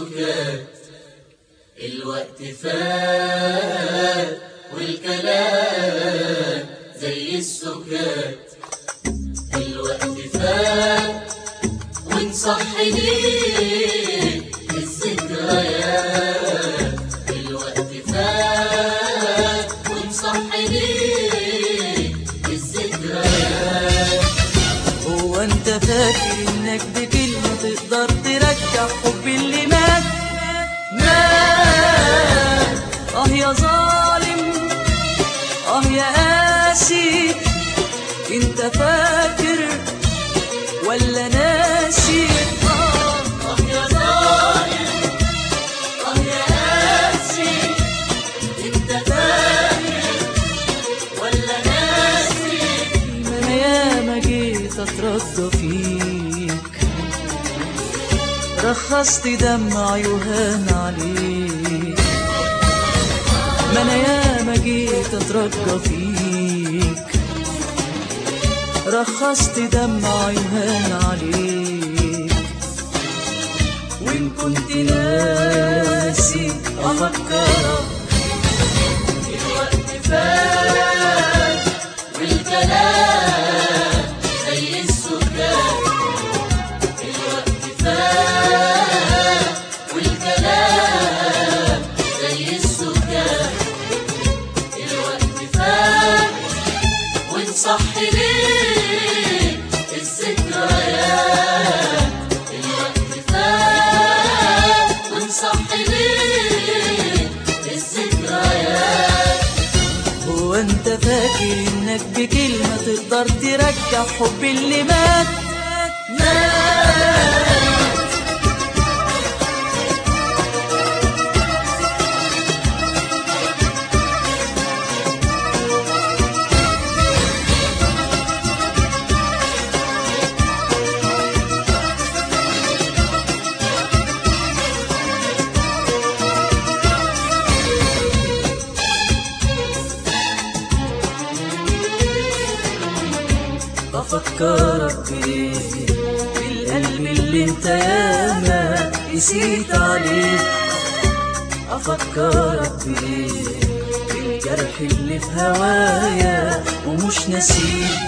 السكات الوقت فات والكلام زي السكات الوقت فات ونصحي ليك الذكريات الوقت فات ونصحي ليك الذكريات هو انت فاكر انك بكلمة تقدر ترجع حب اللي مات مات اه يا ظالم اه يا قاسي انت فاكر ولا ناسي اه آه يا ظالم آه يا قاسي انت فاكر ولا ناسي ما انا ياما جيت اترجى فيك رخصت دمعي وهان عليك ما انا ياما جيت اترجى فيك رخصت دمعي وهان عليك وان كنت ناسي افكرك الوقت فات والكلام زي السكات الوقت فات والكلام زي السكات الوقت فات ونصحي ليك الذكريات الوقت فات ونصحي ليك الذكريات هو انت فاكر انك بكلمة تقدر ترجع حب اللي مات مات بفكرك بيه بالقلب اللي انت ياما قسيت عليه افكرك بيه بالجرح اللي في هوايا ومش نسيت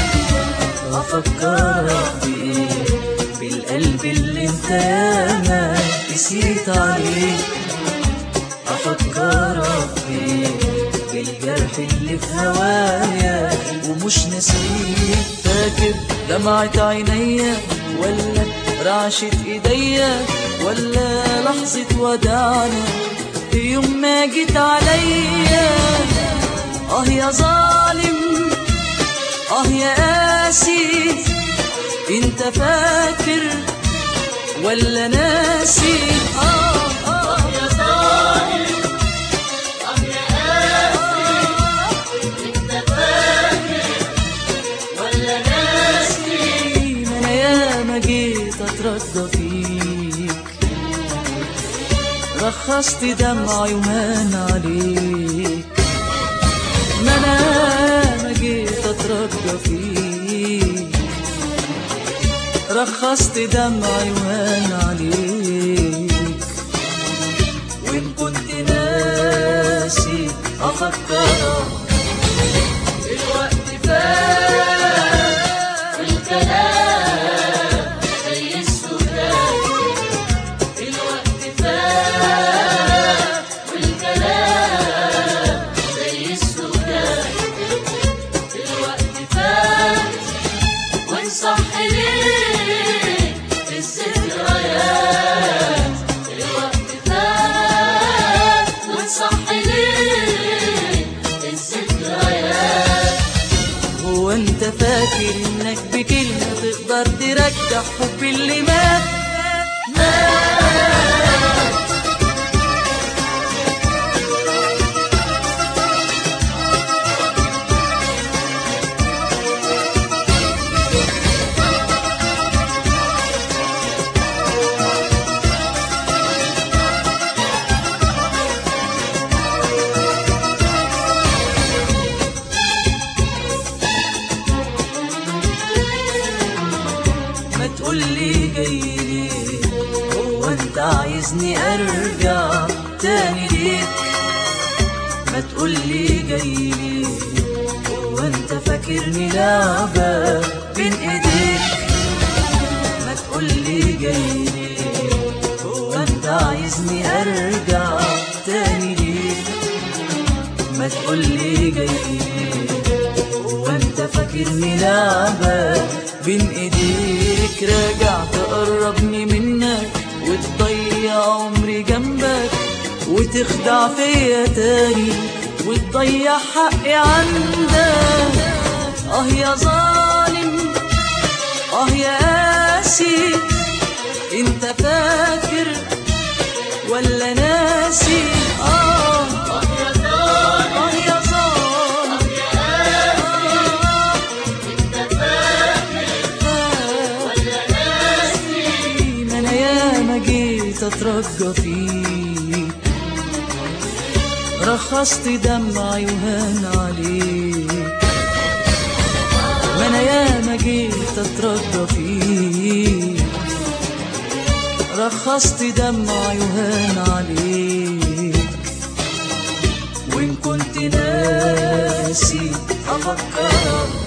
افكرك بيه بالقلب اللي انت ياما قسيت عليه افكرك بيه بالجرح اللي في هوايا ومش نسيت فاكر دمعة عينيا ولا رعشة ايديا ولا لحظة وداعنا يوم ما جيت عليا اه يا ظالم اه يا قاسي انت فاكر ولا ناسي اه اه يا ظالم آه يا قاسي انت فاكر ولا ناسي ما انا ياما جيت اترجى فيك رخصت دمعي ومان عليك ما انا ياما جيت اترجى فيك رخصت دمعي وهان عليك وان كنت ناسي افكرك الوقت فات والكلام زي السودان الوقت فات والكلام زي السودان الوقت فات ونصحي ليك الذكريات الوقت فات ونصحي ليك الذكريات هو انت فاكر انك بكلمة تقدر ترجع حب اللي مات ما تقولي جاي عايزني ارجع تاني ليك ما تقولي جاي ليه هو انت فاكرني لعبة بين ايديك ما تقولي جاي ليه هو انت عايزني ارجع تاني ليك ما تقولي جاي ليه هو انت فاكرني لعبة بين ايديك راجع تقربني منك وتضيع عمري جنبك وتخدع فيا تاني وتضيع حقي عندك اه يا ظالم اه يا قاسي انت فاكر ولا ناسي اه اه يا ظالم ما انا ياما جيت اترجى فيك رخصت دمعي وهان عليك ما انا ياما جيت اترجى فيك رخصت دمعي وهان عليك وان كنت ناسي افكرك